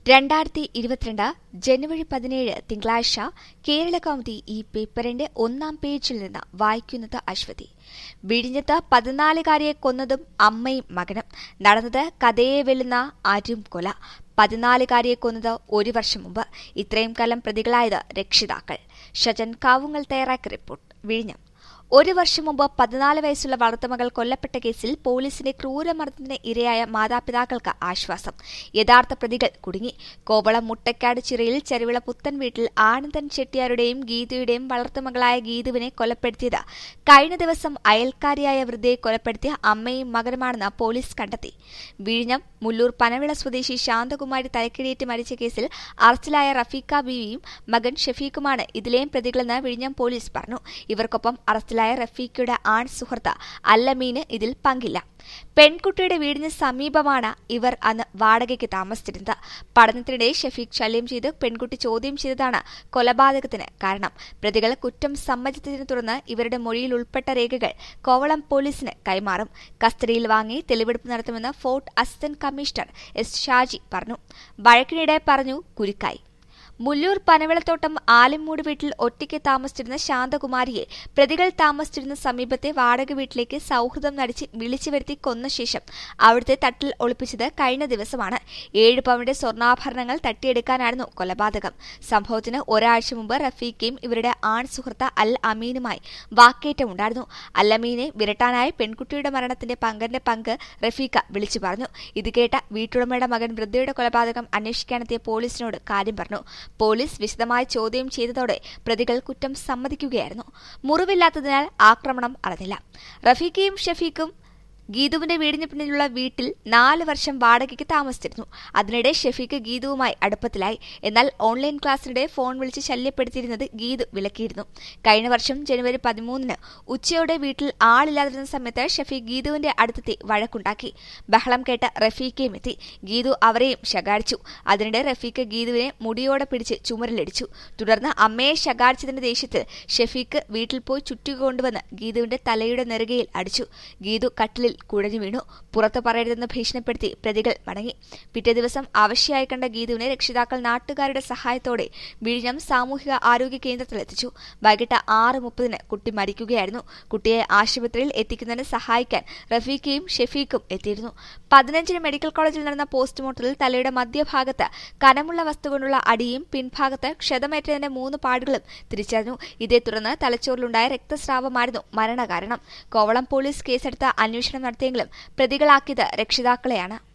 രണ്ടായിരത്തി ഇരുപത്തിരണ്ട് ജനുവരി പതിനേഴ് തിങ്കളാഴ്ച കേരള കൗമുദി ഈ പേപ്പറിന്റെ ഒന്നാം പേജിൽ നിന്ന് വായിക്കുന്നത് അശ്വതി വിഴിഞ്ഞത്ത് പതിനാലുകാരിയെ കൊന്നതും അമ്മയും മകനും നടന്നത് കഥയെ വെല്ലുന്ന അരും കൊല പതിനാലുകാരിയെ കൊന്നത് ഒരു വർഷം മുമ്പ് ഇത്രയും കാലം പ്രതികളായത് രക്ഷിതാക്കൾ ഷജൻ കാവുങ്ങൽ തയ്യാറാക്കിയ റിപ്പോർട്ട് വിഴിഞ്ഞം ഒരു വർഷം മുമ്പ് പതിനാല് വയസ്സുള്ള വളർത്തുമകൾ കൊല്ലപ്പെട്ട കേസിൽ പോലീസിന്റെ ക്രൂരമർദ്ദനത്തിന് ഇരയായ മാതാപിതാക്കൾക്ക് ആശ്വാസം യഥാർത്ഥ പ്രതികൾ കുടുങ്ങി കോവളം മുട്ടക്കാട് ചിറയിൽ ചെരുവിള പുത്തൻ വീട്ടിൽ ആനന്ദൻ ചെട്ടിയാരുടെയും ഗീതയുടെയും വളർത്തുമകളായ ഗീതുവിനെ കൊലപ്പെടുത്തിയത് കഴിഞ്ഞ ദിവസം അയൽക്കാരിയായ വൃദ്ധയെ കൊലപ്പെടുത്തിയ അമ്മയും മകനുമാണെന്ന് പോലീസ് കണ്ടെത്തി വിഴിഞ്ഞം മുല്ലൂർ പനവിള സ്വദേശി ശാന്തകുമാരി തലക്കിടിയേറ്റ് മരിച്ച കേസിൽ അറസ്റ്റിലായ റഫീഖ ബീവിയും മകൻ ഷഫീഖുമാണ് ഇതിലെയും പ്രതികളെന്ന് വിഴിഞ്ഞം പോലീസ് പറഞ്ഞു ഇവർക്കൊപ്പം അറസ്റ്റിലായ റഫീഖയുടെ ആൺ സുഹൃത്ത് അല്ലമീന് ഇതിൽ പങ്കില്ല പെൺകുട്ടിയുടെ വീടിന് സമീപമാണ് ഇവർ അന്ന് വാടകയ്ക്ക് താമസിച്ചിരുന്നത് പഠനത്തിനിടെ ഷഫീഖ് ശല്യം ചെയ്ത് പെൺകുട്ടി ചോദ്യം ചെയ്തതാണ് കൊലപാതകത്തിന് കാരണം പ്രതികൾ കുറ്റം സമ്മതിച്ചതിനെ തുടർന്ന് ഇവരുടെ മൊഴിയിൽ ഉൾപ്പെട്ട രേഖകൾ കോവളം പോലീസിന് കൈമാറും കസ്റ്റഡിയിൽ വാങ്ങി തെളിവെടുപ്പ് നടത്തുമെന്ന് fort assistant commissioner S Shaji പറഞ്ഞു വഴക്കിനിടെ പറഞ്ഞു കുരുക്കായി മുല്ലൂർ പനവിളത്തോട്ടം ആലിമൂട് വീട്ടിൽ ഒറ്റയ്ക്ക് താമസിച്ചിരുന്ന ശാന്തകുമാരിയെ പ്രതികൾ താമസിച്ചിരുന്ന സമീപത്തെ വാടക വീട്ടിലേക്ക് സൌഹൃദം നടിച്ച് വിളിച്ചു വരുത്തി കൊന്ന ശേഷം അവിടുത്തെ തട്ടിൽ ഒളിപ്പിച്ചത് കഴിഞ്ഞ ദിവസമാണ് ഏഴ് പവന്റെ സ്വർണ്ണാഭരണങ്ങൾ തട്ടിയെടുക്കാനായിരുന്നു കൊലപാതകം സംഭവത്തിന് ഒരാഴ്ച മുമ്പ് റഫീഖയും ഇവരുടെ ആൺ സുഹൃത്ത് അൽ അമീനുമായി വാക്കേറ്റമുണ്ടായിരുന്നു അൽ അമീനെ വിരട്ടാനായി പെൺകുട്ടിയുടെ മരണത്തിന്റെ പങ്കന്റെ പങ്ക് റഫീഖ വിളിച്ചു പറഞ്ഞു ഇത് കേട്ട വീട്ടുടമയുടെ മകൻ വൃദ്ധയുടെ കൊലപാതകം അന്വേഷിക്കാനെത്തിയ പോലീസിനോട് കാര്യം പറഞ്ഞു പോലീസ് വിശദമായി ചോദ്യം ചെയ്തതോടെ പ്രതികൾ കുറ്റം സമ്മതിക്കുകയായിരുന്നു മുറിവില്ലാത്തതിനാൽ ആക്രമണം അറിഞ്ഞില്ല റഫീഖയും ഷഫീഖും ഗീതുവിന്റെ വീടിന് പിന്നിലുള്ള വീട്ടിൽ നാല് വർഷം വാടകയ്ക്ക് താമസിച്ചിരുന്നു അതിനിടെ ഷഫീഖ് ഗീതുവുമായി അടുപ്പത്തിലായി എന്നാൽ ഓൺലൈൻ ക്ലാസ്സിനിടെ ഫോൺ വിളിച്ച് ശല്യപ്പെടുത്തിയിരുന്നത് ഗീതു വിലക്കിയിരുന്നു കഴിഞ്ഞ വർഷം ജനുവരി പതിമൂന്നിന് ഉച്ചയോടെ വീട്ടിൽ ആളില്ലാതിരുന്ന സമയത്ത് ഷഫീഖ് ഗീതുവിന്റെ അടുത്തെത്തി വഴക്കുണ്ടാക്കി ബഹളം കേട്ട റഫീഖയും എത്തി ഗീതു അവരെയും ശകാരിച്ചു അതിനിടെ റഫീഖ് ഗീതുവിനെ മുടിയോടെ പിടിച്ച് ചുമരിലടിച്ചു തുടർന്ന് അമ്മയെ ശകാരിച്ചതിന്റെ ദേഷ്യത്തിൽ ഷഫീഖ് വീട്ടിൽ പോയി ചുറ്റുക കൊണ്ടുവന്ന് ഗീതുവിന്റെ തലയുടെ നെറുകയിൽ അടിച്ചു ഗീതു കട്ടിലിൽ കുഴഞ്ഞു വീണു പുറത്തു പറയരുതെന്ന് ഭീഷണിപ്പെടുത്തി പ്രതികൾ മടങ്ങി പിറ്റേ ദിവസം ആവശ്യമായി കണ്ട ഗീതുവിനെ രക്ഷിതാക്കൾ നാട്ടുകാരുടെ സഹായത്തോടെ വിഴിഞ്ഞം സാമൂഹിക ആരോഗ്യ കേന്ദ്രത്തിലെത്തിച്ചു വൈകിട്ട് ആറ് മുപ്പതിന് കുട്ടി മരിക്കുകയായിരുന്നു കുട്ടിയെ ആശുപത്രിയിൽ എത്തിക്കുന്നതിന് സഹായിക്കാൻ റഫീഖയും ഷെഫീഖും എത്തിയിരുന്നു പതിനഞ്ചിന് മെഡിക്കൽ കോളേജിൽ നടന്ന പോസ്റ്റ്മോർട്ടത്തിൽ തലയുടെ മധ്യഭാഗത്ത് കനമുള്ള വസ്തുകൊണ്ടുള്ള അടിയും പിൻഭാഗത്ത് ക്ഷതമേറ്റതിന്റെ മൂന്ന് പാടുകളും തിരിച്ചറിഞ്ഞു ഇതേ തുടർന്ന് തലച്ചോറിലുണ്ടായ രക്തസ്രാവമായിരുന്നു മരണകാരണം കോവളം പോലീസ് കേസെടുത്ത് അന്വേഷണം നടത്തിയെങ്കിലും പ്രതികളാക്കിയത് രക്ഷിതാക്കളെയാണ്